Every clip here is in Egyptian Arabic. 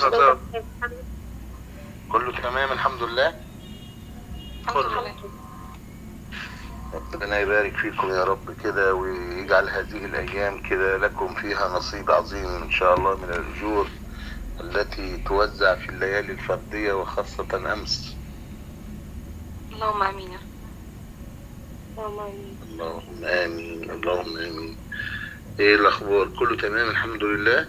الأخبار كله تمام الحمد لله كله ربنا يبارك فيكم يا رب كده ويجعل هذه الأيام كده لكم فيها نصيب عظيم إن شاء الله من الأجور التي توزع في الليالي الفردية وخاصة أمس اللهم امين يا رب. اللهم آمين اللهم آمين اللهم آمين إيه الأخبار كله تمام الحمد لله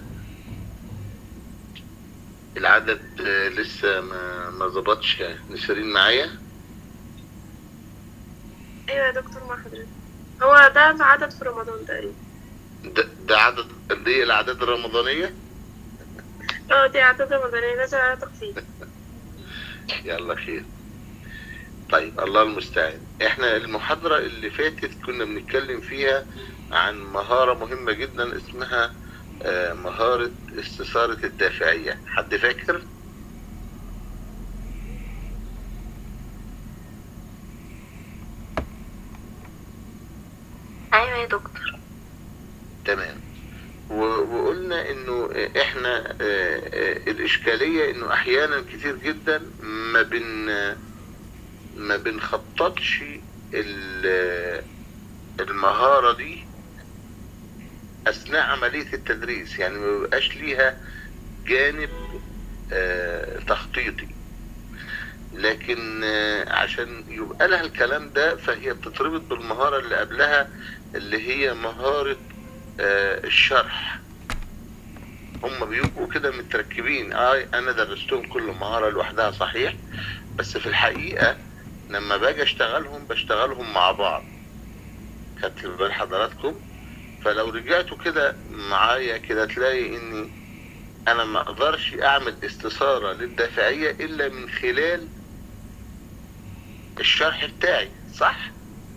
العدد آه، لسه ما ما ظبطش نسرين معايا ايوه يا دكتور مع حضرتك هو ده عدد في رمضان تقريبا ده, ده عدد قد ايه الاعداد الرمضانيه اه دي عدد رمضانية نازل على تخفيض يلا خير طيب الله المستعان احنا المحاضره اللي فاتت كنا بنتكلم فيها عن مهاره مهمه جدا اسمها آه، مهاره استثاره الدافعيه حد فاكر ايوه يا دكتور تمام و- وقلنا انه احنا آه، آه، الاشكاليه انه احيانا كتير جدا ما بن ما بنخططش ال- المهاره دي اثناء عمليه التدريس يعني ما بيبقاش ليها جانب آه، تخطيطي لكن آه، عشان يبقى لها الكلام ده فهي بتتربط بالمهاره اللي قبلها اللي هي مهاره آه، الشرح هم بيبقوا كده متركبين اه انا درستهم كل مهارة لوحدها صحيح بس في الحقيقة لما باجي اشتغلهم بشتغلهم مع بعض خدت بال حضراتكم فلو رجعتوا كده معايا كده تلاقي اني انا ما اقدرش اعمل استثارة للدافعية الا من خلال الشرح بتاعي صح؟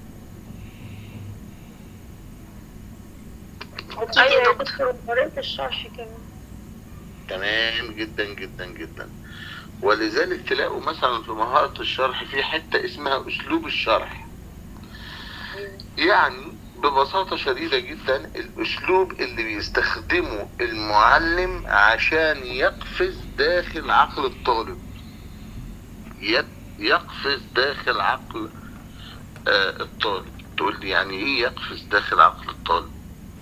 اكيد يا ايوه يا دكتور دكتور طريقة الشرح كمان تمام جدا جدا جدا ولذلك تلاقوا مثلا في مهارة الشرح في حتة اسمها أسلوب الشرح يعني ببساطة شديدة جدا الأسلوب اللي بيستخدمه المعلم عشان يقفز داخل عقل الطالب يد- يقفز داخل عقل آه الطالب تقول لي يعني ايه يقفز داخل عقل الطالب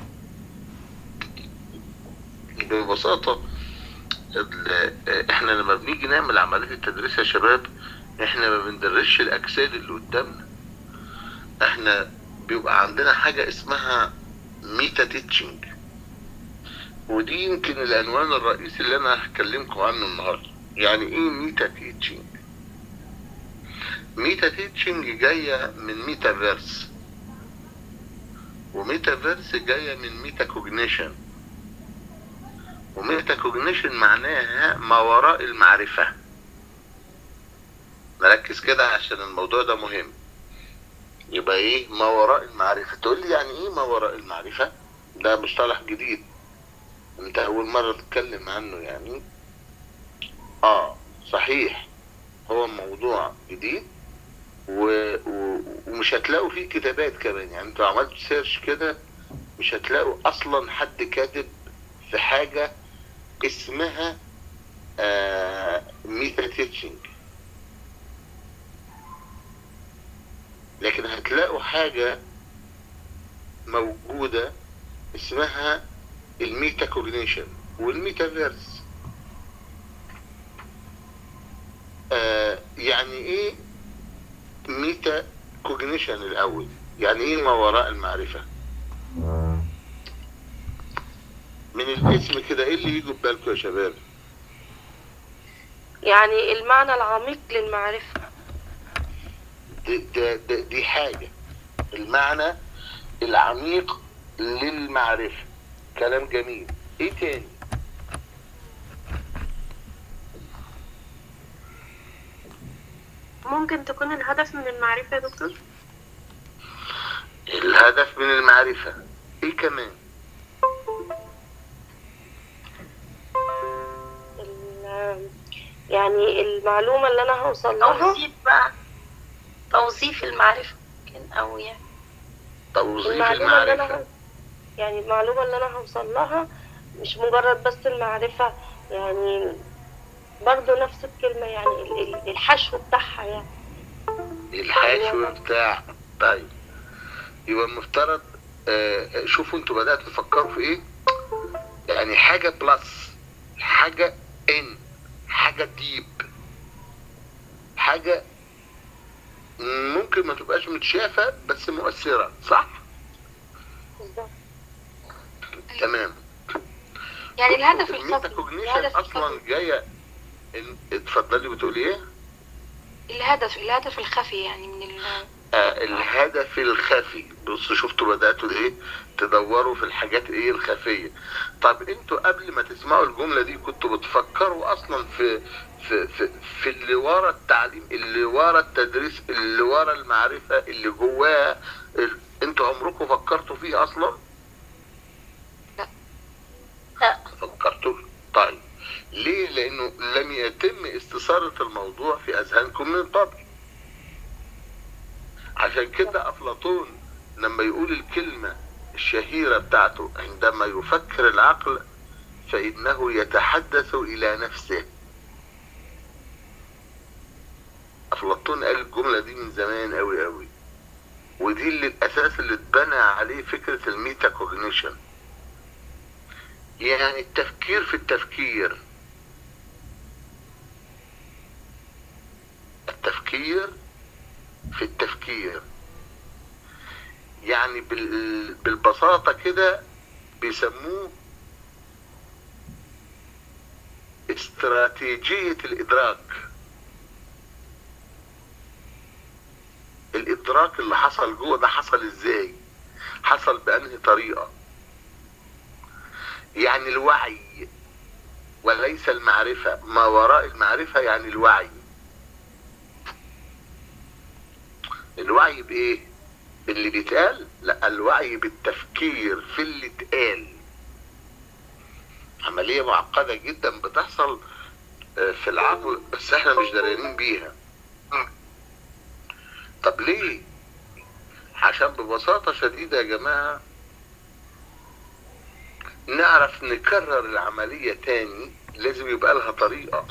ببساطة ال- احنا لما بنيجي نعمل عملية التدريس يا شباب احنا ما بندرسش الاجساد اللي قدامنا احنا بيبقى عندنا حاجة اسمها ميتا تيتشنج ودي يمكن العنوان الرئيسي اللي انا هكلمكم عنه النهارده يعني ايه ميتا تيتشنج ميتا تيتشنج جاية من ميتافيرس وميتافيرس جاية من ميتا كوجنيشن وميتا كوجنيشن معناها ما وراء المعرفة نركز كده عشان الموضوع ده مهم يبقى ايه ما وراء المعرفة تقول لي يعني ايه ما وراء المعرفة ده مصطلح جديد انت اول مرة تتكلم عنه يعني اه صحيح هو موضوع جديد و... و... ومش هتلاقوا فيه كتابات كمان يعني انتوا عملتوا سيرش كده مش هتلاقوا اصلا حد كاتب في حاجة اسمها آه ميتا تيتشنج لكن هتلاقوا حاجة موجودة اسمها الميتا كوجنيشن والميتافيرس آه يعني ايه ميتا كوجنيشن الاول يعني ايه ما وراء المعرفة من الاسم كده ايه اللي يجوا في بالكم يا شباب يعني المعنى العميق للمعرفة دي, دي, دي, دي حاجة المعنى العميق للمعرفة كلام جميل ايه تاني ممكن تكون الهدف من المعرفة يا دكتور الهدف من المعرفة ايه كمان ال- يعني المعلومة اللي أنا هوصل لها توظيف بقى توظيف المعرفة ممكن او يعني توظيف المعلومة اللي المعرفة أنا يعني المعلومة اللي أنا هوصل لها مش مجرد بس المعرفة يعني برضو نفس الكلمة يعني ال- ال- الحشو بتاعها يعني الحشو بتاع طيب يبقى المفترض آه، شوفوا انتوا بدأتوا تفكروا في ايه يعني حاجة بلس حاجة ان حاجة ديب حاجة ممكن ما تبقاش متشافة بس مؤثرة صح؟ بالظبط تمام يعني الهدف الخفي الميتاكوجنيشن الهدف اصلا الخفي جاية إن- اتفضلي بتقولي ايه؟ الهدف الهدف الخفي يعني من ال آه، الهدف الخفي بصوا شفتوا بدأتوا ايه تدوروا في الحاجات ايه الخفية طب انتوا قبل ما تسمعوا الجملة دي كنتوا بتفكروا اصلا في في في, في اللي ورا التعليم اللي ورا التدريس اللي ورا المعرفة اللي جواها ال- انتوا عمركم فكرتوا فيه اصلا لا فكرتوا طيب ليه لانه لم يتم استثارة الموضوع في اذهانكم من قبل عشان كده افلاطون لما يقول الكلمة الشهيرة بتاعته عندما يفكر العقل فانه يتحدث الى نفسه افلاطون قال الجملة دي من زمان قوي قوي ودي اللي الاساس اللي اتبنى عليه فكرة الميتاكوجنيشن يعني التفكير في التفكير التفكير في التفكير يعني بال... بالبساطة كده بيسموه استراتيجية الإدراك الإدراك اللي حصل جوه ده حصل إزاي حصل بأنهي طريقة يعني الوعي وليس المعرفة ما وراء المعرفة يعني الوعي الوعي بإيه باللي بيتقال لا الوعي بالتفكير في اللي اتقال عملية معقدة جدا بتحصل آه، في العقل بس احنا مش داريانين بيها طب ليه عشان ببساطة شديدة يا جماعة نعرف نكرر العملية تاني لازم يبقى لها طريقة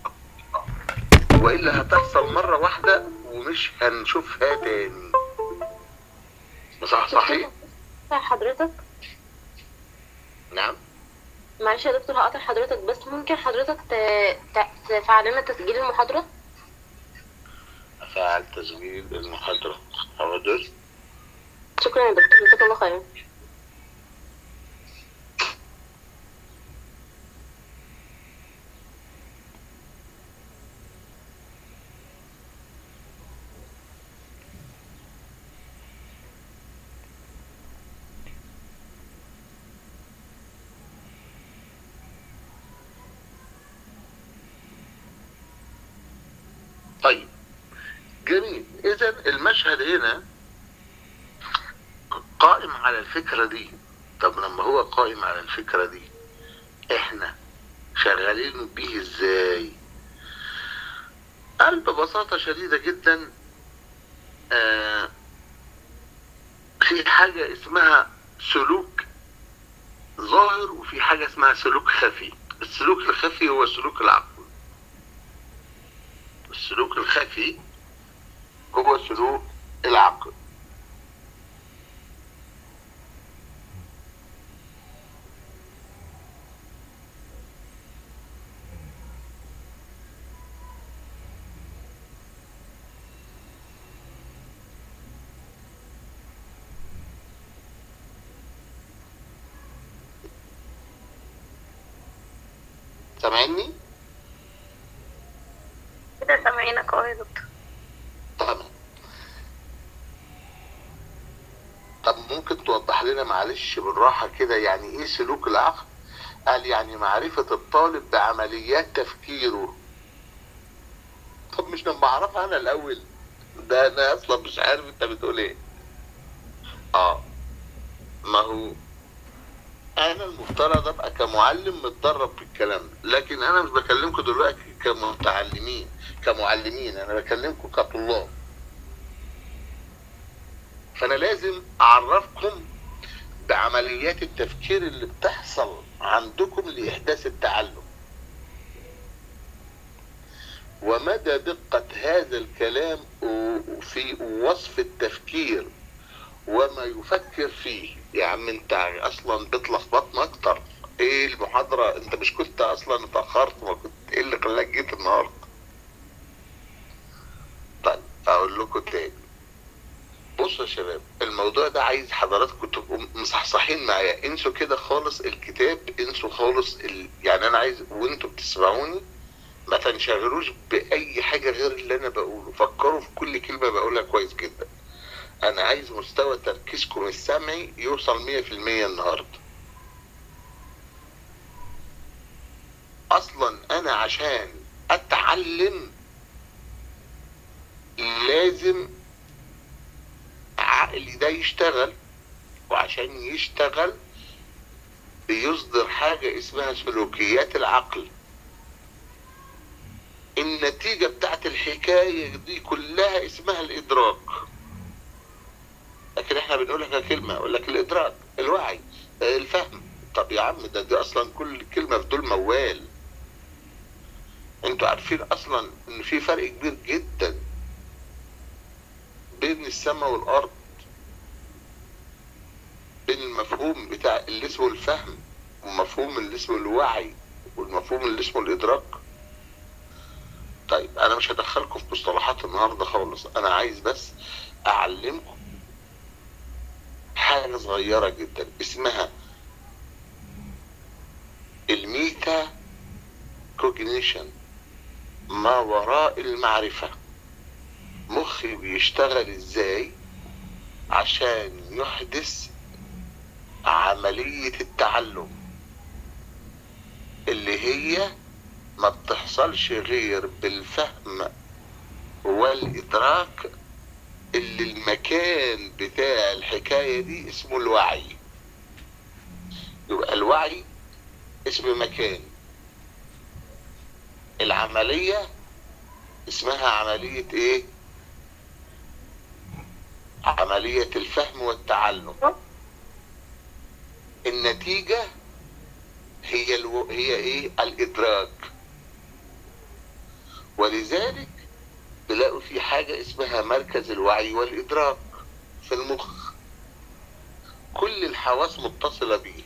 وإلا هتحصل مرة واحدة ومش هنشوفها تاني صح صحيح صح حضرتك نعم معلش يا دكتور هقطع حضرتك بس ممكن حضرتك ت... ت... تفعل لنا تسجيل المحاضرة فعل تسجيل المحاضرة حاضر شكرا يا دكتور جزاك الله خيرا طيب جميل اذا المشهد هنا قائم على الفكرة دي طب لما هو قائم على الفكرة دي احنا شغالين بيه ازاي قال ببساطة شديدة جدا آه في حاجة اسمها سلوك ظاهر وفي حاجة اسمها سلوك خفي السلوك الخفي هو سلوك العقل السلوك الخفي هو سلوك العقل سامعني؟ كده سامعينك اه يا دكتور تمام طب ممكن توضح لنا معلش بالراحة كده يعني ايه سلوك العقل قال يعني معرفة الطالب بعمليات تفكيره طب مش لما اعرفها انا الاول ده انا اصلا مش عارف انت بتقول ايه اه ما هو انا المفترض ابقى كمعلم متدرب في الكلام ده لكن انا مش بكلمكم دلوقتي كمتعلمين كمعلمين انا بكلمكم كطلاب فانا لازم اعرفكم بعمليات التفكير اللي بتحصل عندكم لاحداث التعلم ومدى دقة هذا الكلام في وصف التفكير وما يفكر فيه يا عم انت اصلا بتلخبطنا اكتر ايه المحاضرة انت مش كنت اصلا اتأخرت ما كنت ايه اللي خلاك جيت النهاردة طيب اقول لكم تاني بصوا يا شباب الموضوع ده عايز حضراتكم تبقوا مصحصحين معايا انسوا كده خالص الكتاب انسوا خالص ال... يعني انا عايز وانتوا بتسمعوني ما تنشغلوش باي حاجه غير اللي انا بقوله فكروا في كل كلمه بقولها كويس جدا انا عايز مستوى تركيزكم السمعي يوصل 100% النهارده اصلا انا عشان اتعلم لازم عقلي ده يشتغل وعشان يشتغل بيصدر حاجة اسمها سلوكيات العقل النتيجة بتاعت الحكاية دي كلها اسمها الإدراك لكن احنا بنقولها كلمة أقول لك الإدراك الوعي الفهم طب يا عم ده دي أصلا كل كلمة في دول موال انتوا عارفين أصلا إن في فرق كبير جدا بين السماء والأرض بين المفهوم بتاع اللي اسمه الفهم ومفهوم اللي اسمه الوعي والمفهوم اللي اسمه الإدراك طيب أنا مش هدخلكم في مصطلحات النهاردة خالص أنا عايز بس أعلمكم حاجة صغيرة جدا اسمها الميتا كوجنيشن ما وراء المعرفة مخي بيشتغل ازاي عشان يحدث عملية التعلم اللي هي ما بتحصلش غير بالفهم والإدراك اللي المكان بتاع الحكاية دي اسمه الوعي يبقى الوعي اسم مكان العملية اسمها عملية ايه عملية الفهم والتعلم النتيجة هي الو... هي ايه الادراك ولذلك تلاقوا في حاجة اسمها مركز الوعي والادراك في المخ كل الحواس متصلة بيه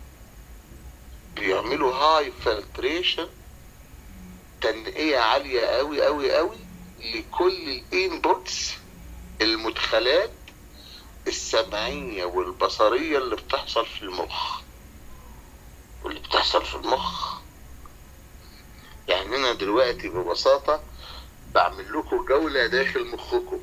بيعملوا هاي فلتريشن تنقية عالية قوي قوي قوي لكل الانبوتس المدخلات السمعية والبصرية اللي بتحصل في المخ واللي بتحصل في المخ يعني انا دلوقتي ببساطة بعمل لكم جولة داخل مخكم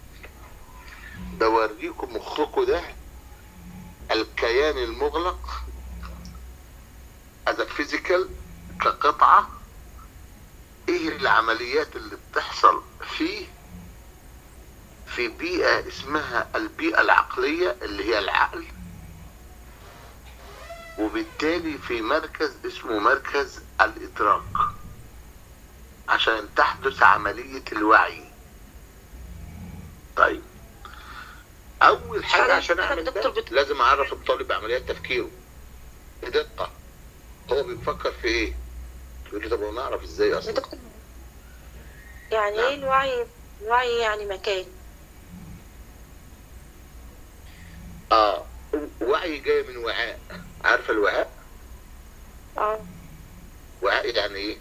بوريكم مخكم ده الكيان المغلق as a physical كقطعة ايه العمليات اللي بتحصل فيه في بيئة اسمها البيئة العقلية اللي هي العقل وبالتالي في مركز اسمه مركز الإدراك عشان تحدث عملية الوعي طيب أول حاجة عشان أعمل ده لازم أعرف الطالب عمليات تفكيره بدقة هو بيفكر في إيه؟ يقول لي طب أنا أعرف إزاي أصلا؟ دكتور يعني ايه الوعي الوعي يعني مكان اه وعي جاي من وعاء عارفه الوعاء اه وعاء يعني ايه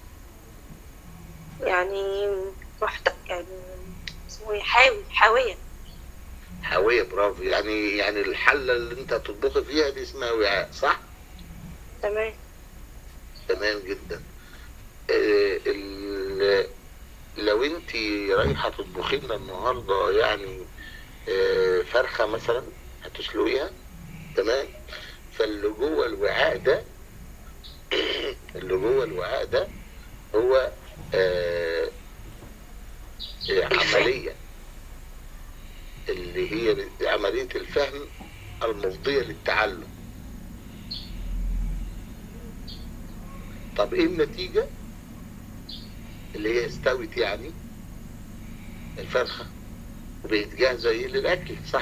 يعني محت... يعني اسمه ايه حاوي حاوية حاويه برافو يعني يعني الحله اللي انت هتطبخي فيها دي اسمها وعاء صح تمام تمام جدا آه ال... لو انت رايحه تطبخي لنا النهارده يعني آه فرخه مثلا هتسلقيها تمام فاللي جوه الوعاء ده اللي جوه الوعاء ده هو آه عملية اللي هي عملية الفهم المفضية للتعلم طب ايه النتيجة اللي هي استوت يعني الفرخة وبقت جاهزة ايه للأكل صح كده؟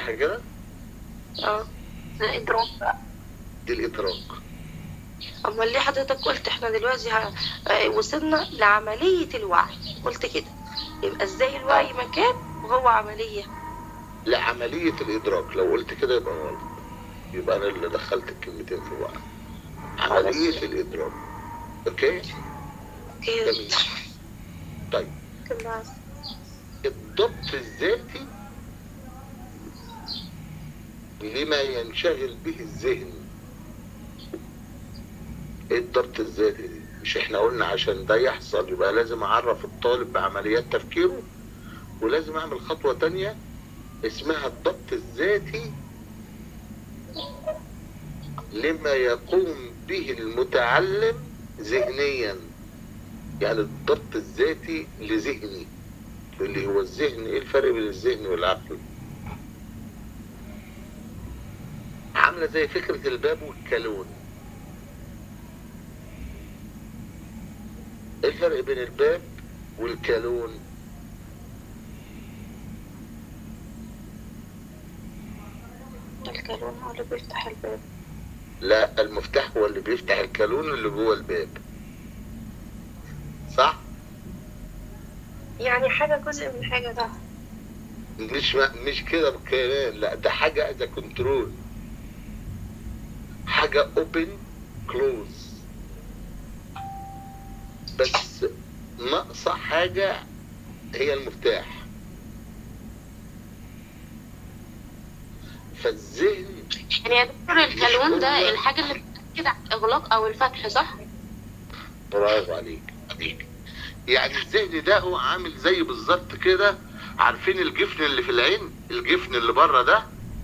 اه الإدراك بقى دي الإدراك امال ليه حضرتك قلت احنا دلوقتي ه- آه، وصلنا لعملية الوعي قلت كده يبقى ازاي الوعي مكان وهو عملية لا عملية الإدراك لو قلت كده يبقى غلط يبقى أنا اللي دخلت الكلمتين في بعض عملية الإدراك أوكي كده جميل طيب كده الضبط الذاتي لما ينشغل به الذهن ايه الضبط الذاتي دي مش احنا قلنا عشان ده يحصل يبقى لازم اعرف الطالب بعمليات تفكيره ولازم اعمل خطوة تانية اسمها الضبط الذاتي لما يقوم به المتعلم ذهنيا يعني الضبط الذاتي لذهني اللي هو الذهن ايه الفرق بين الذهن والعقل عاملة زي فكرة الباب والكالون ايه الفرق بين الباب والكالون الكالون هو اللي بيفتح الباب لا المفتاح هو اللي بيفتح الكالون اللي جوه الباب صح يعني حاجة جزء من حاجة ده مش مش كده كمان لا ده حاجة از كنترول حاجة اوبن كلوز بس ناقصة حاجة هي المفتاح فالذهن يعني يا دكتور الكالون ده الحاجة اللي بتأكد على الإغلاق أو الفتح صح؟ برافو عليك عليك يعني الذهن ده هو عامل زي بالظبط كده عارفين الجفن اللي في العين الجفن اللي بره ده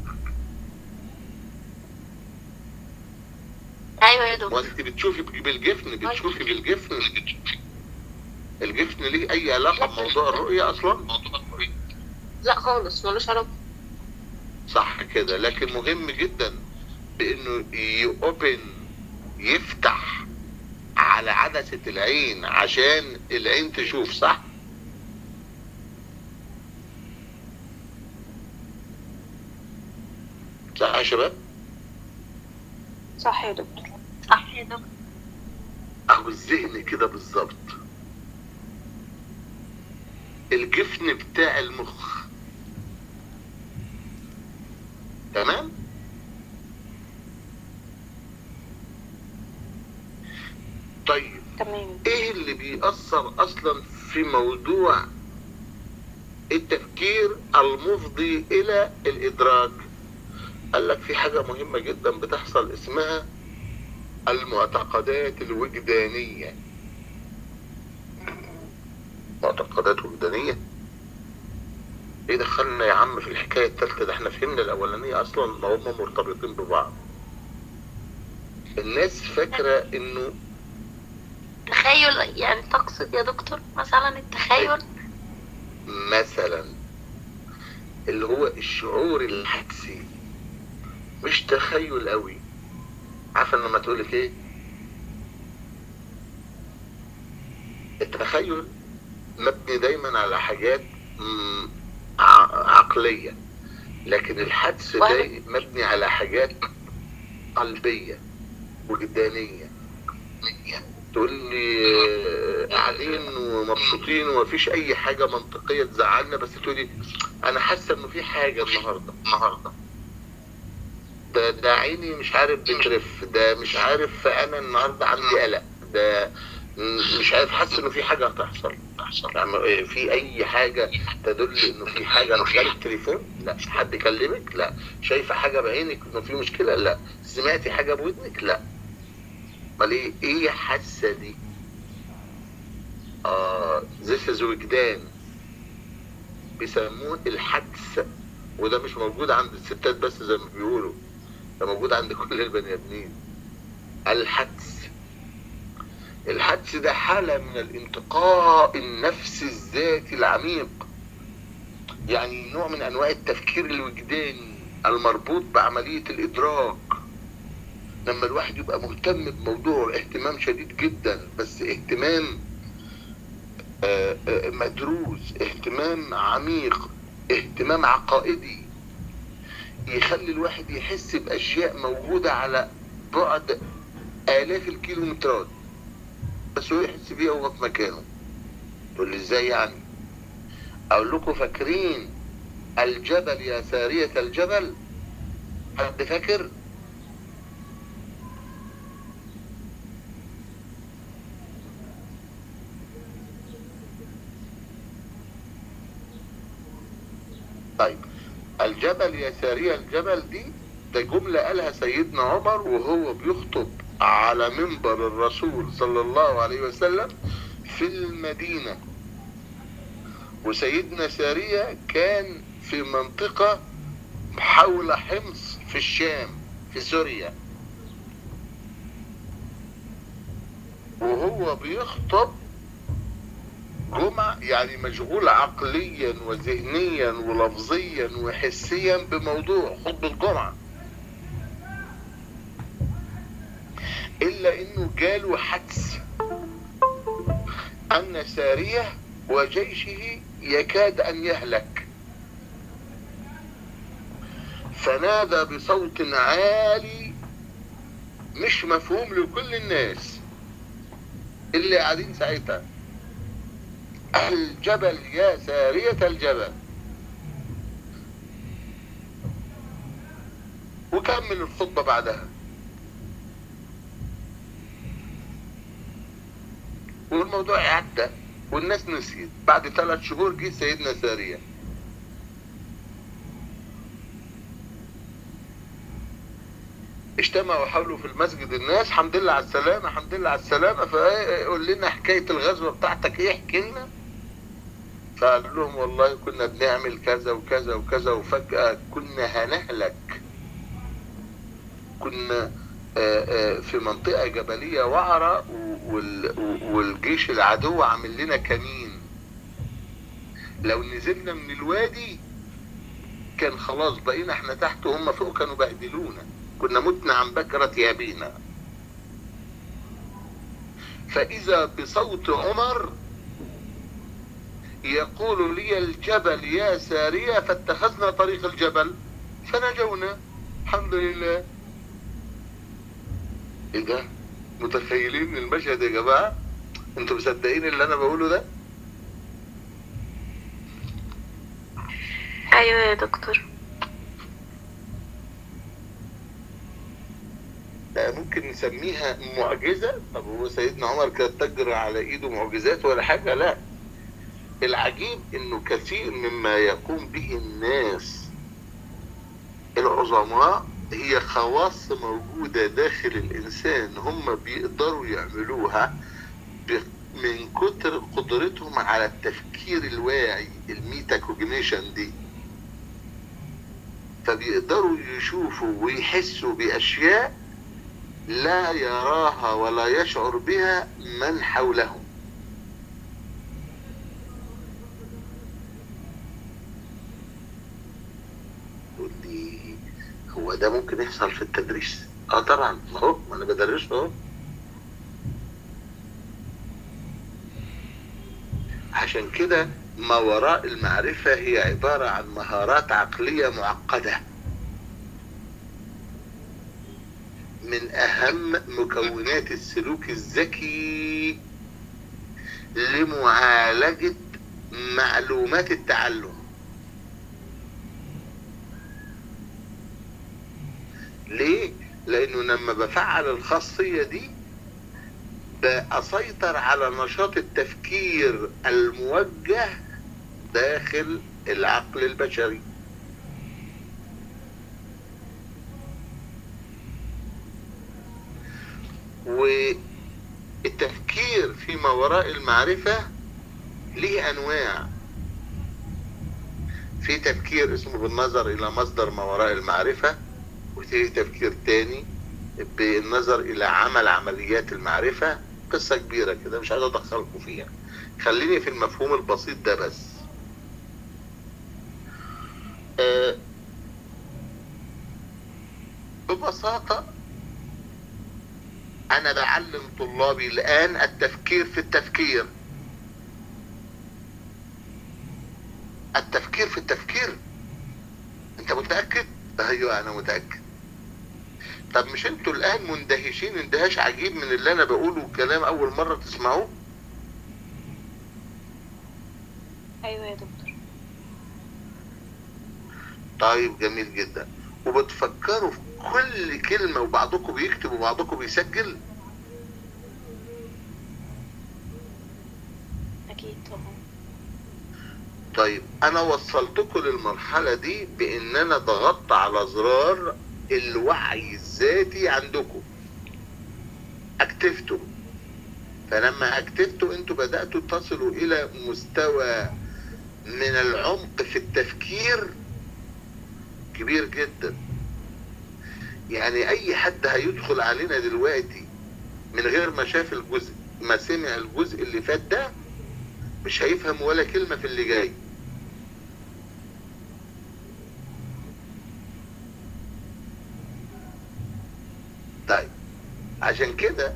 أيوه يا دكتور وانت بتشوفي بالجفن بتشوفي بالجفن الجفن ليه اي علاقه بموضوع الرؤيه اصلا لا خالص ملوش علاقة صح كده لكن مهم جدا بانه يوبن يفتح على عدسة العين عشان العين تشوف صح صح يا شباب صح يا دكتور صح يا دكتور اهو الذهن كده بالظبط الجفن بتاع المخ تمام طيب تمام ايه اللي بيأثر اصلا في موضوع التفكير المفضي الى الادراك قال لك في حاجة مهمة جدا بتحصل اسمها المعتقدات الوجدانية معتقدات وجدانية ايه دخلنا يا عم في الحكاية التالتة ده احنا فهمنا الاولانية اصلا ما هم مرتبطين ببعض الناس فاكرة انه تخيل يعني تقصد يا دكتور مثلا التخيل مثلا اللي هو الشعور الحدسي مش تخيل قوي عارفه لما تقولك ايه التخيل مبني دايما على حاجات مم، ع- عقلية لكن الحدس وهم- ده مبني على حاجات قلبية وجدانية تقول لي آه، قاعدين ومبسوطين ومفيش اي حاجة منطقية تزعلنا بس تقولي انا حاسة انه في حاجة النهاردة النهاردة ده ده عيني مش عارف بترف ده مش عارف انا النهاردة عندي قلق ده م- مش عارف حاسس انه في حاجة هتحصل تحصل يعني إيه، في اي حاجة تدل انه في حاجة انا جالك تليفون لا حد كلمك لا شايفة حاجة بعينك انه في مشكلة لا سمعتي حاجة بودنك لا امال ايه ايه حاسة دي اه this is وجدان بيسموه الحدس وده مش موجود عند الستات بس زي ما بيقولوا ده موجود عند كل البني ادمين الحدس الحدس ده حالة من الانتقاء النفسي الذاتي العميق يعني نوع من انواع التفكير الوجداني المربوط بعملية الادراك لما الواحد يبقى مهتم بموضوع اهتمام شديد جدا بس اهتمام آه، آه، مدروس اهتمام عميق اهتمام عقائدي يخلي الواحد يحس باشياء موجودة على بعد آلاف الكيلومترات بس هو يحس بيها وهو في مكانه تقول لي ازاي يعني اقول لكم فاكرين الجبل يا سارية الجبل حد فاكر طيب الجبل يا سارية الجبل دي ده جملة قالها سيدنا عمر وهو بيخطب على منبر الرسول صلى الله عليه وسلم في المدينة وسيدنا سارية كان في منطقة حول حمص في الشام في سوريا وهو بيخطب جمعة يعني مشغول عقليا وذهنيا ولفظيا وحسيا بموضوع خطبة الجمعة إلا إنه جاله حدس أن سارية وجيشه يكاد أن يهلك فنادى بصوت عالي مش مفهوم لكل الناس اللي قاعدين ساعتها الجبل يا سارية الجبل وكمل الخطبة بعدها والموضوع عدى والناس نسيت بعد ثلاث شهور جه سيدنا سارية اجتمعوا حوله في المسجد الناس الحمد لله على السلامة الحمد لله على السلامة فقول لنا حكاية الغزوة بتاعتك ايه احكي لنا فقال لهم والله كنا بنعمل كذا وكذا وكذا وفجأة كنا هنهلك كنا في منطقة جبلية وعرة والجيش العدو عامل لنا كمين لو نزلنا من الوادي كان خلاص بقينا احنا تحت وهم فوق كانوا بهدلونا كنا متنا عن بكرة يابينا فإذا بصوت عمر يقول لي الجبل يا سارية فاتخذنا طريق الجبل فنجونا الحمد لله ايه ده متخيلين المشهد يا جماعة انتوا مصدقين اللي انا بقوله ده ايوه يا دكتور ممكن نسميها معجزة طب هو سيدنا عمر كان تجرى على ايده معجزات ولا حاجة لا العجيب انه كثير مما يقوم به الناس العظماء هي خواص موجودة داخل الإنسان هم بيقدروا يعملوها من كتر قدرتهم على التفكير الواعي الميتاكوجنيشن دي فبيقدروا يشوفوا ويحسوا بأشياء لا يراها ولا يشعر بها من حولهم هو ده ممكن يحصل في التدريس اه طبعا اهو ما انا بدرسه اهو عشان كده ما وراء المعرفة هي عبارة عن مهارات عقلية معقدة من أهم مكونات السلوك الذكي لمعالجة معلومات التعلم ليه؟ لأنه لما بفعل الخاصية دي بأسيطر على نشاط التفكير الموجه داخل العقل البشري والتفكير فيما وراء المعرفة ليه أنواع في تفكير اسمه بالنظر إلى مصدر ما وراء المعرفة وفي تفكير تاني بالنظر إلى عمل عمليات المعرفة قصة كبيرة كده مش عايز أدخلكم فيها خليني في المفهوم البسيط ده بس آه ببساطة أنا بعلم طلابي الآن التفكير في التفكير التفكير في التفكير أنت متأكد؟ أيوه أنا متأكد طب مش انتوا الان مندهشين اندهاش عجيب من اللي انا بقوله كلام اول مرة تسمعوه ايوه يا دكتور طيب جميل جدا وبتفكروا في كل كلمة وبعضكم بيكتب وبعضكم بيسجل اكيد طبعا طيب انا وصلتكم للمرحلة دي بان انا ضغطت على زرار الوعي الذاتي عندكم اكتفته فلما اكتفته انتوا بدأتوا تصلوا الى مستوى من العمق في التفكير كبير جدا يعني اي حد هيدخل علينا دلوقتي من غير ما شاف الجزء ما سمع الجزء اللي فات ده مش هيفهم ولا كلمة في اللي جاي طيب عشان كده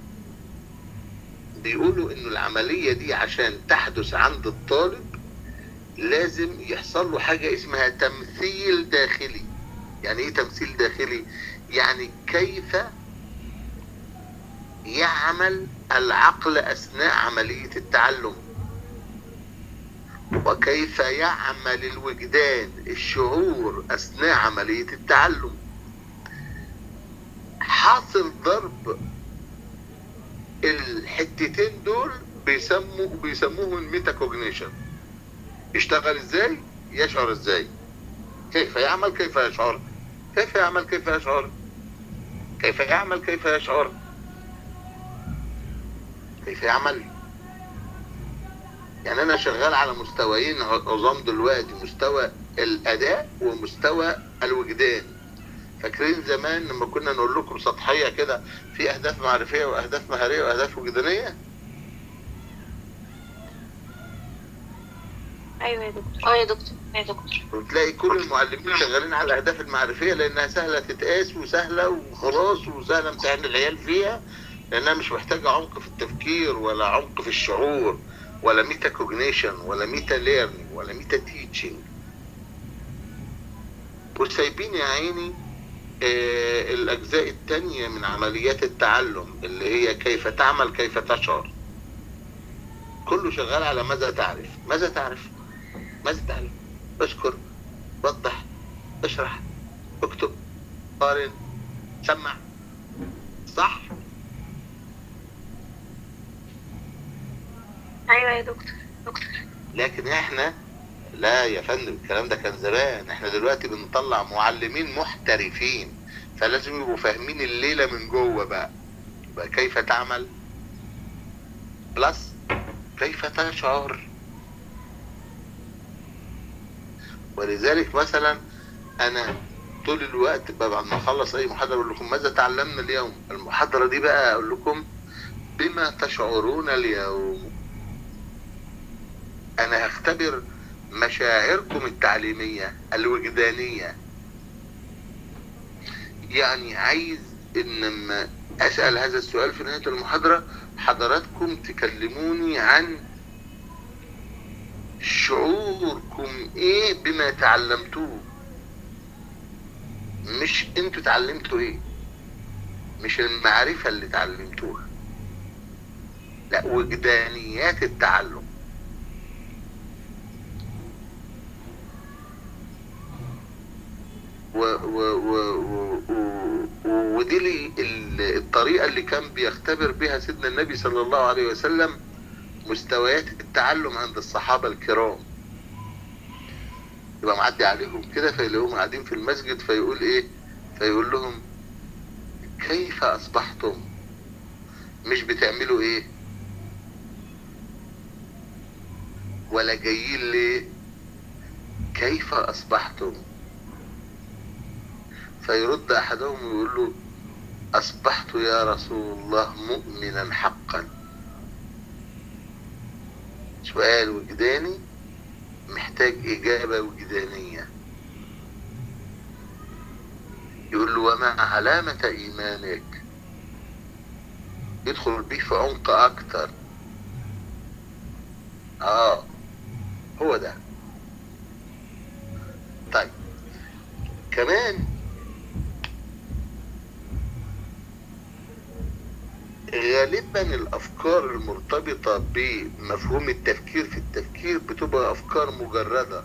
بيقولوا انه العملية دي عشان تحدث عند الطالب لازم يحصل له حاجة اسمها تمثيل داخلي يعني ايه تمثيل داخلي يعني كيف يعمل العقل اثناء عملية التعلم وكيف يعمل الوجدان الشعور اثناء عملية التعلم حاصل ضرب الحتتين دول بيسموا بيسموهم الميتاكوجنيشن يشتغل ازاي يشعر ازاي كيف يعمل كيف يشعر كيف يعمل كيف يشعر كيف يعمل كيف يشعر كيف يعمل يعني انا شغال على مستويين عظام دلوقتي مستوى الاداء ومستوى الوجدان فاكرين زمان لما كنا نقول لكم سطحيه كده في اهداف معرفيه واهداف مهاريه واهداف وجدانيه ايوه يا دكتور اه يا دكتور يا دكتور وتلاقي كل المعلمين شغالين على الاهداف المعرفيه لانها سهله تتقاس وسهله وخلاص وسهله امتحان العيال فيها لانها مش محتاجه عمق في التفكير ولا عمق في الشعور ولا ميتا كوجنيشن ولا ميتا ليرنينج ولا ميتا تيتشنج وسايبين يا عيني آه الاجزاء التانية من عمليات التعلم اللي هي كيف تعمل كيف تشعر كله شغال على ماذا تعرف ماذا تعرف ماذا تعرف اذكر وضح اشرح اكتب قارن سمع صح ايوه يا دكتور دكتور لكن احنا لا يا فندم الكلام ده كان زمان احنا دلوقتي بنطلع معلمين محترفين فلازم يبقوا فاهمين الليلة من جوه بقى يبقى كيف تعمل بلس كيف تشعر ولذلك مثلا انا طول الوقت بقى بعد ما اخلص اي محاضره اقول لكم ماذا تعلمنا اليوم المحاضره دي بقى اقول لكم بما تشعرون اليوم انا هختبر مشاعركم التعليميه الوجدانيه يعني عايز ان لما اسال هذا السؤال في نهايه المحاضره حضراتكم تكلموني عن شعوركم ايه بما تعلمتوه مش انتوا اتعلمتوا ايه مش المعرفة اللي اتعلمتوها لا وجدانيات التعلم و و و و و ودي ال- ال- الطريقة اللي كان بيختبر بها سيدنا النبي صلى الله عليه وسلم مستويات التعلم عند الصحابة الكرام يبقى معدي عليهم كده فيلاقوهم قاعدين في المسجد فيقول ايه فيقول لهم كيف اصبحتم مش بتعملوا ايه ولا جايين ليه كيف اصبحتم فيرد احدهم ويقول له اصبحت يا رسول الله مؤمنا حقا سؤال وجداني محتاج إجابة وجدانية يقول له وما علامة إيمانك يدخل بيه في عمق أكتر آه هو ده طيب كمان غالبا الافكار المرتبطه بمفهوم التفكير في التفكير بتبقى افكار مجرده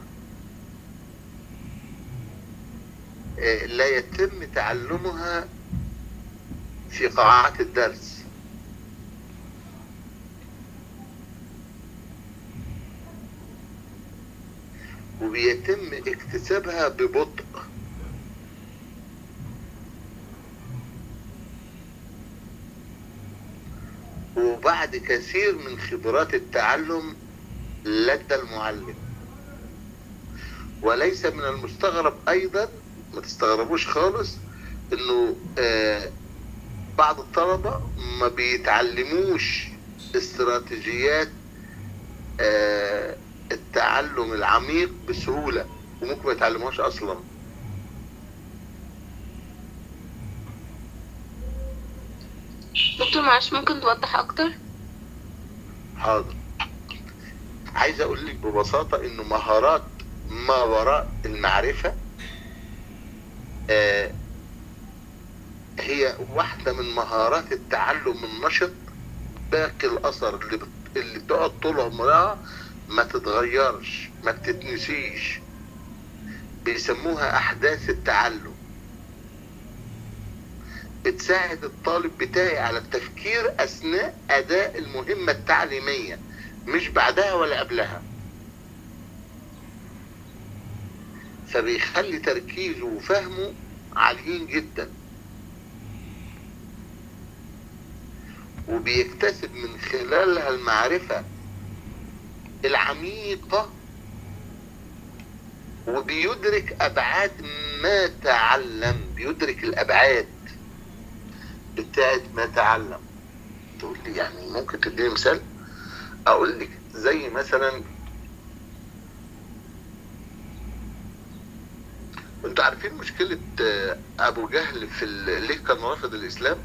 آه، لا يتم تعلمها في قاعات الدرس وبيتم اكتسابها ببطء وبعد كثير من خبرات التعلم لدى المعلم وليس من المستغرب ايضا ما تستغربوش خالص انه آه بعض الطلبة ما بيتعلموش استراتيجيات آه التعلم العميق بسهولة وممكن ما يتعلموهاش اصلا دكتور معلش ممكن توضح اكتر حاضر عايز اقول لك ببساطة انه مهارات ما وراء المعرفة آه هي واحدة من مهارات التعلم النشط باقي الاثر اللي بت... اللي بتقعد طول عمرها ما تتغيرش ما بتتنسيش بيسموها احداث التعلم بتساعد الطالب بتاعي على التفكير اثناء اداء المهمة التعليمية مش بعدها ولا قبلها فبيخلي تركيزه وفهمه عاليين جدا وبيكتسب من خلالها المعرفة العميقة وبيدرك أبعاد ما تعلم بيدرك الأبعاد بتاعت ما تعلم تقول لي يعني ممكن تديني مثال أقول لك زي مثلا انتوا عارفين مشكلة آه، أبو جهل في ال- ليه كان رافض الإسلام؟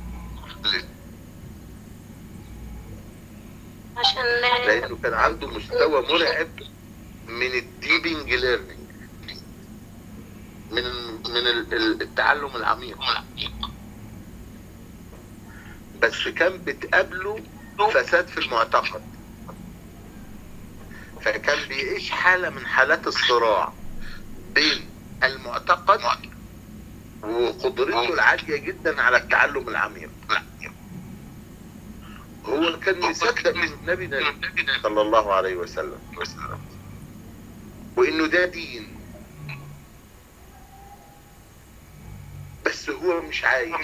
عشان لانه كان عنده مستوى مرعب من الديبنج ليرنينج من ال- من ال- ال- التعلم العميق بس كان بتقابله فساد في المعتقد فكان بيعيش حالة من حالات الصراع بين المعتقد وقدرته العالية جدا على التعلم العميق هو كان مصدق ان النبي نبي صلى الله عليه وسلم وانه ده دين بس هو مش عايز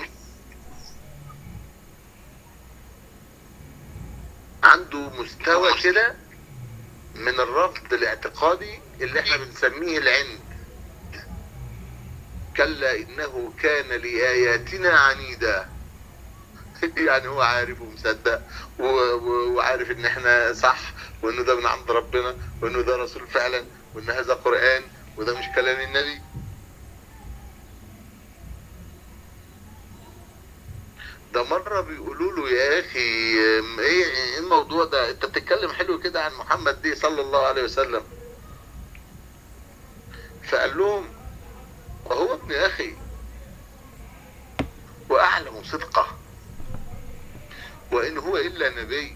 عنده مستوى كده من الرفض الاعتقادي اللي احنا بنسميه العند كلا انه كان لاياتنا عنيدا يعني هو عارف ومصدق و- و- وعارف ان احنا صح وانه ده من عند ربنا وانه ده رسول فعلا وان هذا قرآن وده مش كلام النبي ده مرة بيقولوا له يا اخي ام، ايه ايه الموضوع ده انت بتتكلم حلو كده عن محمد دي صلى الله عليه وسلم فقال لهم وهو ابن اخي واعلم صدقه وإن هو إلا نبي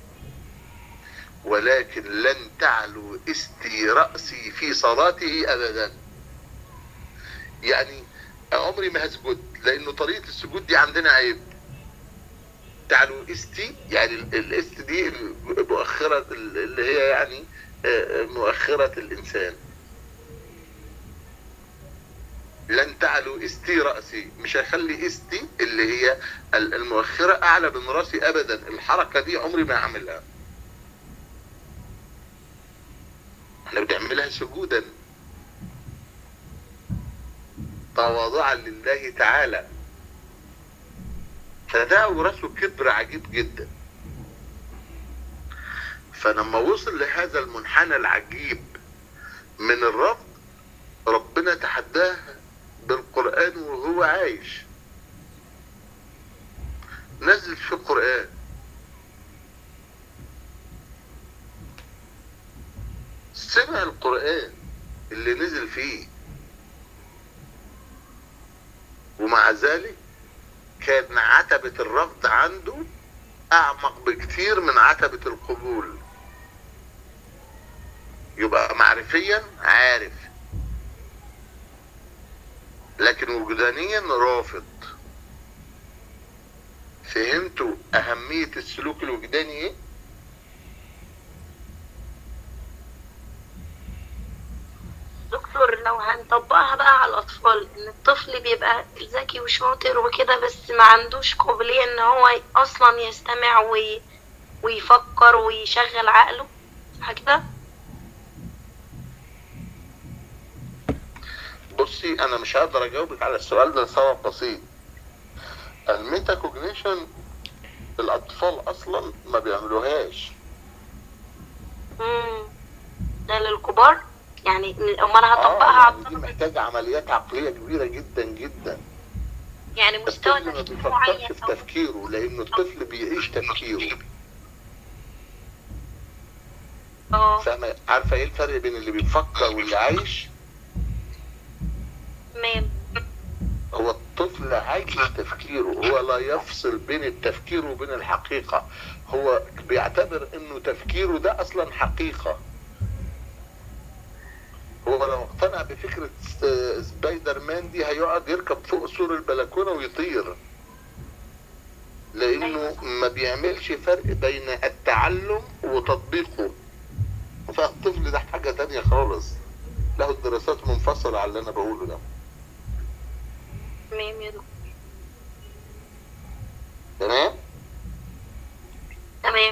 ولكن لن تعلو استي رأسي في صلاته أبدا يعني عمري ما هسجد لأنه طريقة السجود دي عندنا عيب تعلو استي يعني ال- الاست دي مؤخرة ال- اللي هي يعني آه، آه، مؤخرة الإنسان لن تعلو استي رأسي مش هخلي استي اللي هي ال- المؤخرة أعلى من رأسي أبدا الحركة دي عمري ما أعملها احنا بنعملها سجودا تواضعا لله تعالى فده ورثه كبر عجيب جدا فلما وصل لهذا المنحنى العجيب من الرفض ربنا تحداه بالقرآن وهو عايش نزل في القرآن سمع القرآن اللي نزل فيه ومع ذلك كان عتبة الرفض عنده اعمق بكتير من عتبة القبول يبقى معرفيا عارف لكن وجدانيا رافض فهمتوا اهمية السلوك الوجداني ايه؟ دكتور لو هنطبقها بقى على الأطفال إن الطفل بيبقى ذكي وشاطر وكده بس ما عندوش قابلية إن هو أصلا يستمع وي... ويفكر ويشغل عقله صح كده؟ بصي انا مش هقدر اجاوبك على السؤال ده لسبب بسيط الميتاكوجنيشن الاطفال اصلا ما بيعملوهاش مم. ده للكبار يعني أمال هطبقها اه على يعني دي الطفل محتاجة عمليات عقلية كبيرة جدا جدا يعني مستوى الطفل ما تفكير بيفكرش معين في أو تفكيره لانه الطفل بيعيش تفكيره اه فاهمة عارفة ايه الفرق بين اللي بيفكر واللي عايش تمام هو الطفل عايش تفكيره هو لا يفصل بين التفكير وبين الحقيقة هو بيعتبر انه تفكيره ده اصلا حقيقة هو لو اقتنع بفكرة س- سبايدر مان دي هيقعد يركب فوق سور البلكونة ويطير لانه ما بيعملش فرق بين التعلم وتطبيقه فالطفل ده حاجة تانية خالص له دراسات منفصلة على اللي انا بقوله ده تمام يا دكتور تمام تمام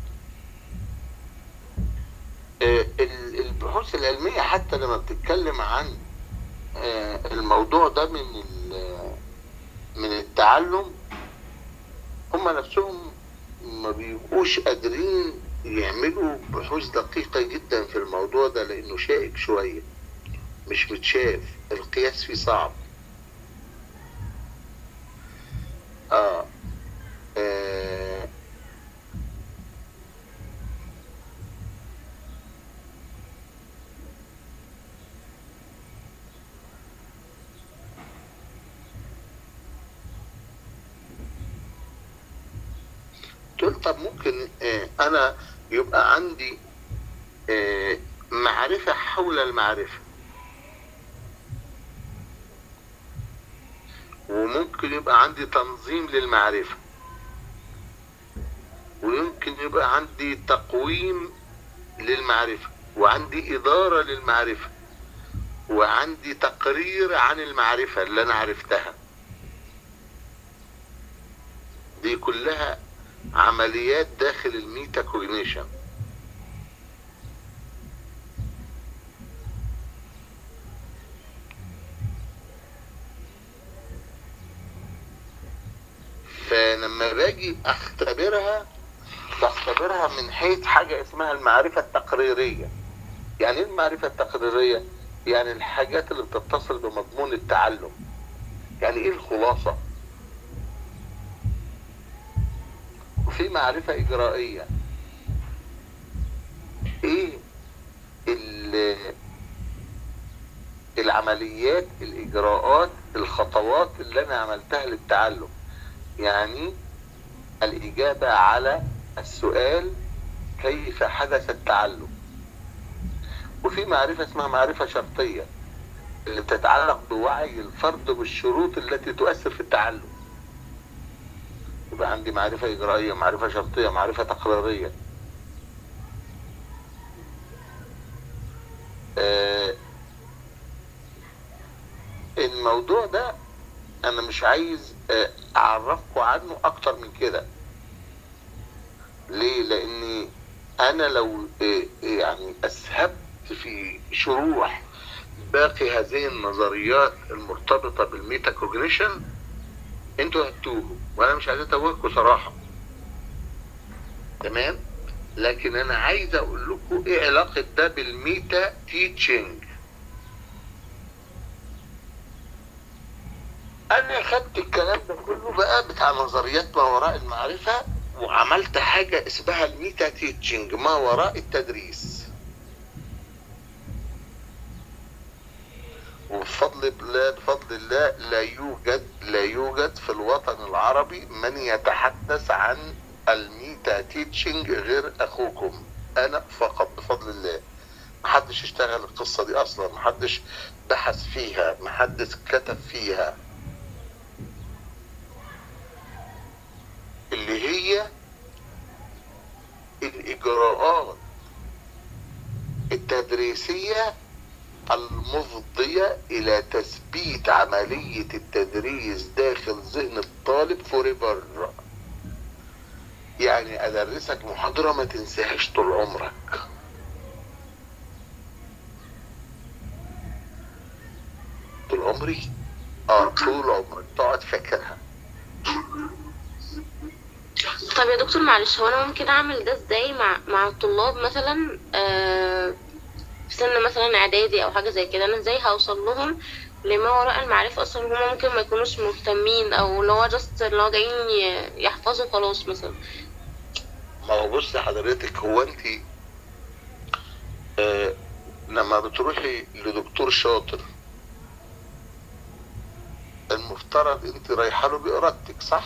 آه، ال- البحوث العلمية حتى لما بتتكلم عن آه، الموضوع ده من ال- من التعلم هم نفسهم ما بيبقوش قادرين يعملوا بحوث دقيقة جدا في الموضوع ده لأنه شائك شوية مش متشاف القياس فيه صعب آه. آه. تقول طب ممكن آه انا يبقى عندي آه معرفة حول المعرفة وممكن يبقى عندي تنظيم للمعرفة ويمكن يبقى عندي تقويم للمعرفة وعندي إدارة للمعرفة وعندي تقرير عن المعرفة اللي أنا عرفتها دي كلها عمليات داخل الميتا كوجنيشن فلما باجي اختبرها بختبرها من حيث حاجة اسمها المعرفة التقريرية يعني ايه المعرفة التقريرية؟ يعني الحاجات اللي بتتصل بمضمون التعلم يعني ايه الخلاصة؟ وفي معرفة إجرائية ايه ال- العمليات الإجراءات الخطوات اللي أنا عملتها للتعلم يعني الإجابة على السؤال كيف حدث التعلم وفي معرفة اسمها معرفة شرطية اللي بتتعلق بوعي الفرد بالشروط التي تؤثر في التعلم يبقى عندي معرفة إجرائية معرفة شرطية معرفة تقريرية آه، الموضوع ده انا مش عايز آه، اعرفكم عنه اكتر من كده ليه لاني انا لو آه، آه، يعني اسهبت في شروح باقي هذه النظريات المرتبطة بالميتا كوجنيشن انتوا هتوهوا وانا مش عايز اتوهكم صراحة تمام لكن انا عايز اقول لكم ايه علاقة ده بالميتا تيتشنج انا خدت الكلام ده كله بقى بتاع نظريات ما وراء المعرفة وعملت حاجة اسمها الميتا تيتشنج ما وراء التدريس وبفضل الله بفضل الله لا يوجد لا يوجد في الوطن العربي من يتحدث عن الميتا تيتشنج غير اخوكم انا فقط بفضل الله محدش اشتغل القصة دي اصلا محدش بحث فيها محدش كتب فيها اللي هي الاجراءات التدريسية المفضية إلى تثبيت عملية التدريس داخل ذهن الطالب فوريفر يعني أدرسك محاضرة ما تنساهاش طول عمرك طول عمري اه طول عمرك تقعد فاكرها طب يا دكتور معلش هو انا ممكن اعمل ده ازاي مع مع الطلاب مثلا آه في سن مثلا اعدادي او حاجه زي كده انا ازاي هوصل لهم لما وراء المعرفه اصلا هما ممكن ما يكونوش مهتمين او اللي هو جاست اللي هو جايين ي- يحفظوا خلاص مثلا ما هو بص حضرتك هو انت آه لما بتروحي لدكتور شاطر المفترض انت رايحه له بارادتك صح؟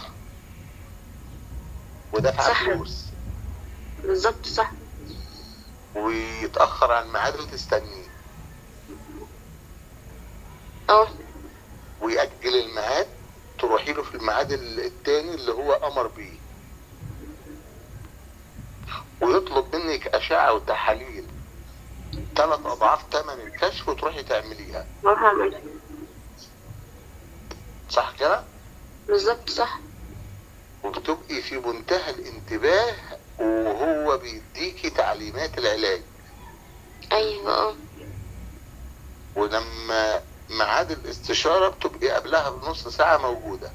ودافعه صح. فلوس بالظبط صح ويتاخر عن ميعاده وتستنيه اه ويأجل الميعاد تروحي له في الميعاد التاني اللي هو امر بيه ويطلب منك اشعه وتحاليل ثلاث اضعاف ثمن الكشف وتروحي تعمليها ما هعمل صح كده؟ بالظبط صح وبتبقي في منتهى الانتباه وهو بيديكي تعليمات العلاج ايوه اه ولما ميعاد الاستشارة بتبقي قبلها بنص ساعة موجودة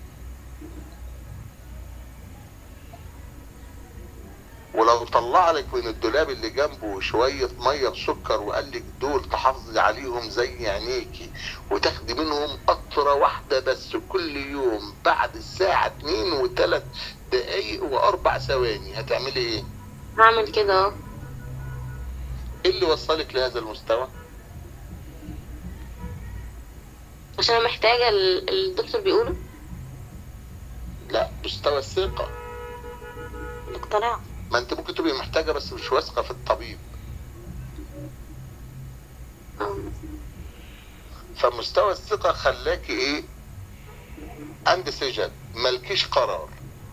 ولو طلع لك من الدولاب اللي جنبه شوية مية بسكر وقال لك دول تحافظي عليهم زي عينيكي وتاخدي منهم قطرة واحدة بس كل يوم بعد الساعة اتنين وتلات دقايق واربع ثواني هتعملي ايه؟ هعمل كده اه ايه اللي وصلك لهذا المستوى؟ عشان انا محتاجه ال- الدكتور بيقوله لا مستوى الثقة الاقتناع ما انت ممكن تبقي محتاجة بس مش واثقة في الطبيب اه فمستوى الثقة خلاكي ايه عند سجن ملكيش قرار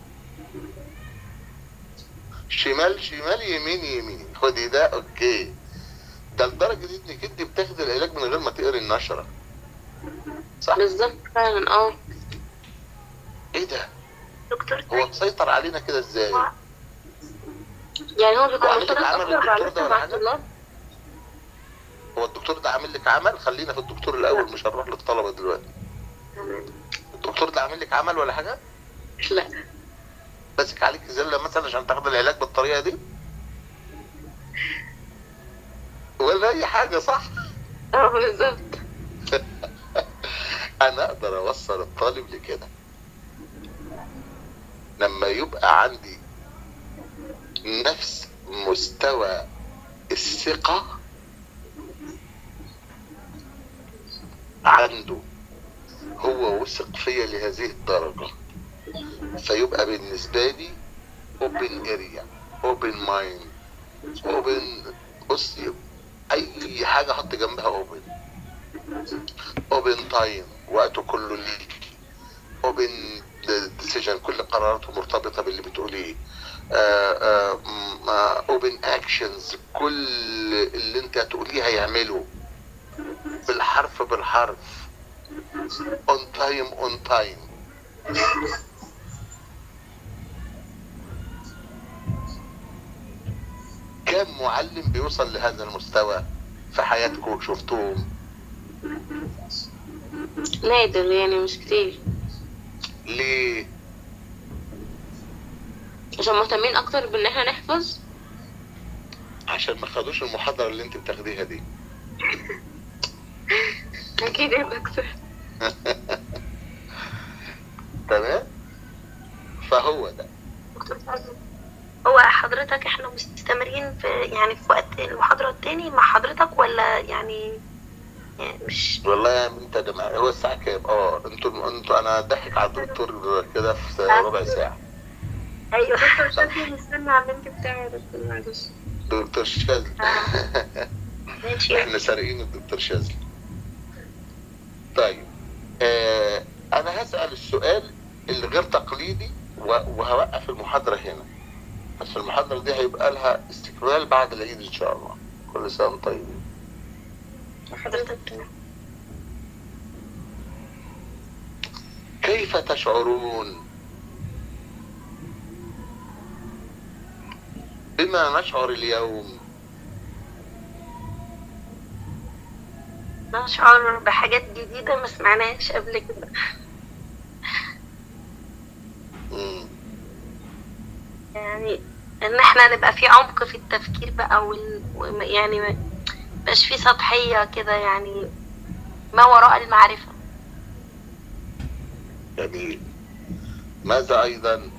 شمال شمال يمين يمين خدي ده اوكي ده لدرجة انك انت بتاخدي العلاج من غير ما تقري النشرة صح بالظبط فعلا اه ايه ده دكتور هو مسيطر علينا كده ازاي يعني هو بيكون وعمل مرتبط لك عمل اكتر الدكتور ده بعلاقته ولا مع حاجة؟ الطلاب هو الدكتور ده عامل لك عمل خلينا في الدكتور الاول مش هنروح للطلبة دلوقتي الدكتور ده عامل لك عمل ولا حاجة لا ماسك عليك زله مثلا عشان تاخد العلاج بالطريقه دي ولا اي حاجه صح اه بالظبط انا اقدر اوصل الطالب لكده لما يبقى عندي نفس مستوى الثقة عنده هو وثق فيا لهذه الدرجة فيبقى بالنسبة لي open area open mind open بصي اي حاجة احط جنبها open open time وقته كله ليك open decision كل قراراته مرتبطة باللي بتقوليه آه، آه، م- آه، open actions كل اللي انت هتقوليه هيعمله بالحرف بالحرف on time on time كم معلم بيوصل لهذا المستوى في حياتكم شفتوهم نادر يعني مش كتير ليه عشان مهتمين اكتر بان احنا نحفظ عشان ما خدوش المحاضرة اللي انت بتاخديها دي اكيد يا دكتور تمام فهو ده دكتور فاضل، هو حضرتك احنا مستمرين في يعني في وقت المحاضرة التاني مع حضرتك ولا يعني, يعني مش والله يا بنت يا جماعة هو الساعة كام؟ اه انتوا انتوا انا ضحك على الدكتور كده في ربع ساعة ايوه دكتور شادية مستنى على اللينك بتاعي يا دكتور معلش دكتور شاذلي ماشي احنا سارقين الدكتور شاذلي طيب آه انا هسأل السؤال اللي غير تقليدي و- وهوقف المحاضرة هنا بس المحاضرة دي هيبقى لها استكمال بعد العيد ان شاء الله كل سنة وانتم طيبين حضرتك كيف تشعرون بما نشعر اليوم نشعر بحاجات جديدة ما سمعناهاش قبل كده مم. يعني ان احنا نبقى في عمق في التفكير بقى وال... وم- يعني ما يبقاش في سطحية كده يعني ما وراء المعرفة جميل ماذا ايضا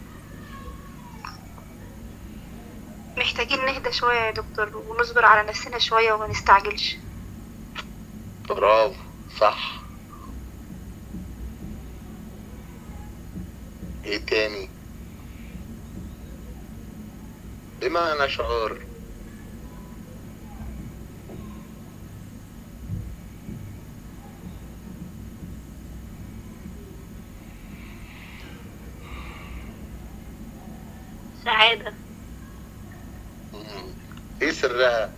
محتاجين نهدى شوية يا دكتور ونصبر على نفسنا شوية وما نستعجلش برافو صح ايه تاني بما نشعر سعادة مم. ايه سرها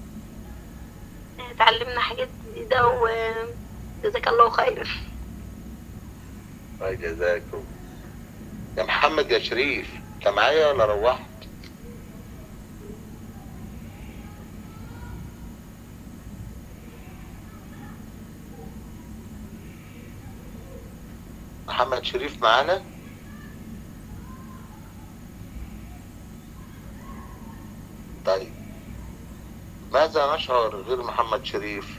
اتعلمنا حاجات جديدة وجزاك الله خير الله يجزاكم يا محمد يا شريف انت معايا ولا روحت محمد شريف معانا طيب ماذا نشعر غير محمد شريف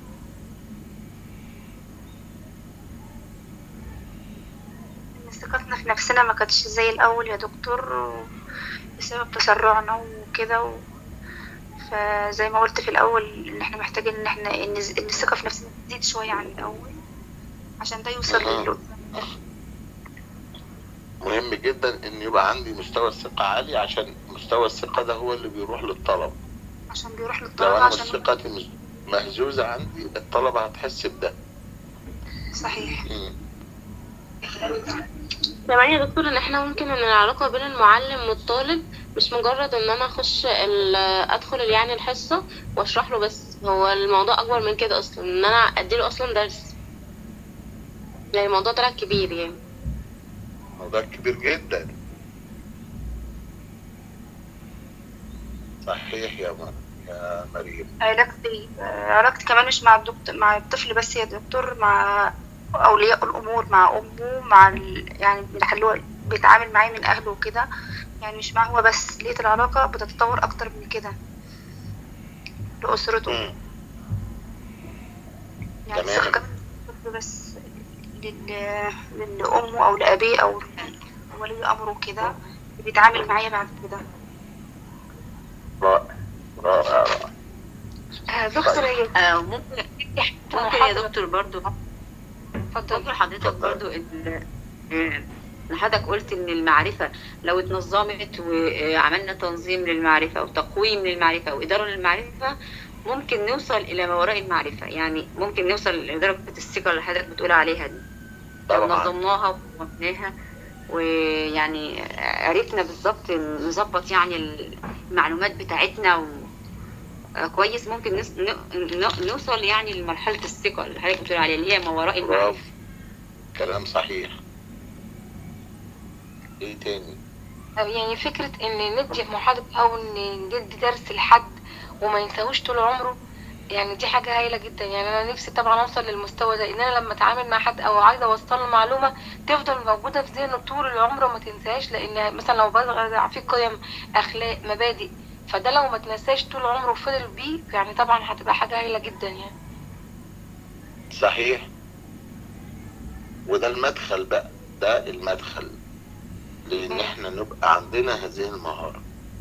إن ثقتنا في نفسنا ما كانتش زي الأول يا دكتور بسبب تسرعنا وكده و... فزي ما قلت في الأول إن إحنا محتاجين إن إحنا إن, إن الثقة في نفسنا تزيد شوية عن الأول عشان ده يوصل أها. للي مهم جدا ان يبقى عندي مستوى الثقة عالي عشان مستوى الثقة ده هو اللي بيروح للطلب عشان بيروح لو للطلبة انا عشان ثقتي مز- مهزوزة عندي الطلبة هتحس بده صحيح مم. سامعني يا دكتور ان احنا ممكن ان العلاقة بين المعلم والطالب مش مجرد ان انا اخش ال- ادخل يعني الحصة واشرح له بس هو الموضوع اكبر من كده اصلا ان انا اديله اصلا درس يعني الموضوع طلع كبير يعني موضوع كبير جدا صحيح يا مر يا مريم علاقتي آه، علاقتي كمان مش مع الدكتور مع الطفل بس يا دكتور مع أولياء الأمور مع أمه مع ال... يعني اللي هو بيتعامل معاه من أهله وكده يعني مش معاه هو بس لقيت العلاقة بتتطور أكتر من كده لأسرته مم. يعني تمام. الثقة كمان مش الطفل بس لل... لأمه أو لأبيه أو ولي أمره كده بيتعامل معايا بعد كده رائع رائع رائع آه، دكتور هي آه، ممكن ممكن يا دكتور برضو اتفضل ممكن حضرتك اتفضل. برضو ال- آه، حضرتك قلت ان المعرفة لو اتنظمت وعملنا تنظيم للمعرفة وتقويم للمعرفة وإدارة للمعرفة ممكن نوصل إلى ما وراء المعرفة يعني ممكن نوصل لدرجة الثقة اللي حضرتك بتقول عليها دي لو طبعا نظمناها وقومناها ويعني عرفنا بالظبط نظبط يعني المعلومات بتاعتنا و... آه، كويس ممكن نس... ن... ن... نوصل يعني لمرحلة الثقة اللي حضرتك بتقول عليها اللي هي ما وراء برافو المعرفة كلام صحيح ايه تاني أو يعني فكرة إن ندي محاضرة أو إن ندي درس لحد وما ينساهوش طول عمره يعني دي حاجة هايلة جدا يعني أنا نفسي طبعا أوصل للمستوى ده إن أنا لما أتعامل مع حد أو عايزة أوصل له معلومة تفضل موجودة في ذهنه طول العمر وما تنساهاش لأن مثلا لو بزرع فيه قيم أخلاق مبادئ فده لو ما تنساش طول عمره وفضل بيه يعني طبعا هتبقى حاجة هايلة جدا يعني صحيح وده المدخل بقى ده المدخل لان احنا نبقى عندنا هذه المهارة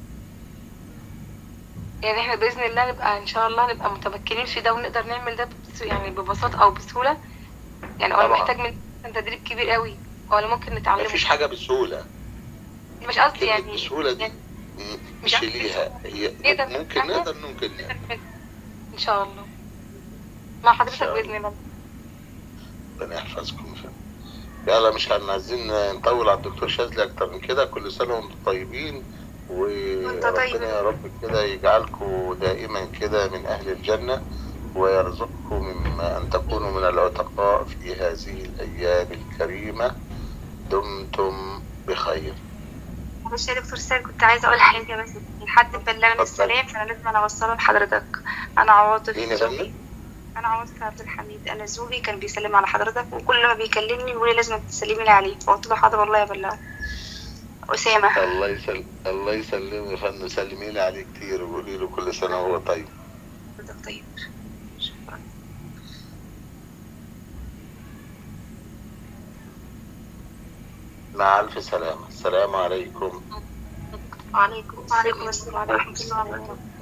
يعني احنا بإذن الله نبقى إن شاء الله نبقى متمكنين في ده ونقدر نعمل ده بس يعني ببساطة أو بسهولة يعني ولا طبعا. محتاج من تدريب كبير قوي ولا ممكن نتعلمه مفيش حاجة بسهولة مش قصدي كلمة يعني بسهولة دي يعني م- مش شيليها هي نقدر ممكن نعمل؟ نقدر ممكن ان شاء الله مع حضرتك شاء الله. باذن الله ربنا يحفظكم يا فندم. يلا مش هن- عايزين نطول على الدكتور شاذلي اكتر من كده كل سنه وانتم طيبين وأنت طيب. وربنا يا رب كده يجعلكم دائما كده من اهل الجنه ويرزقكم مما ان تكونوا من العتقاء في هذه الايام الكريمه دمتم بخير معلش يا دكتور سيد كنت عايزة أقول حاجة بس الحد بلغني اتفضل. السلام فأنا لازم أنا أوصله لحضرتك أنا عواطف مين يا زوجي فندم؟ أنا عواطف عبد الحميد أنا زوجي كان بيسلم على حضرتك وكل ما بيكلمني بيقول لي لازم تسلمي لي عليه فقلت له حاضر والله يا بلغ أسامة الله يسلم الله يسلمه يا فندم سلمي لي عليه كتير وقولي له كل سنه وهو طيب حضرتك طيب شكرا مع الف سلامه السلام عليكم وعليكم وعليكم السلام ورحمة الله وبركاته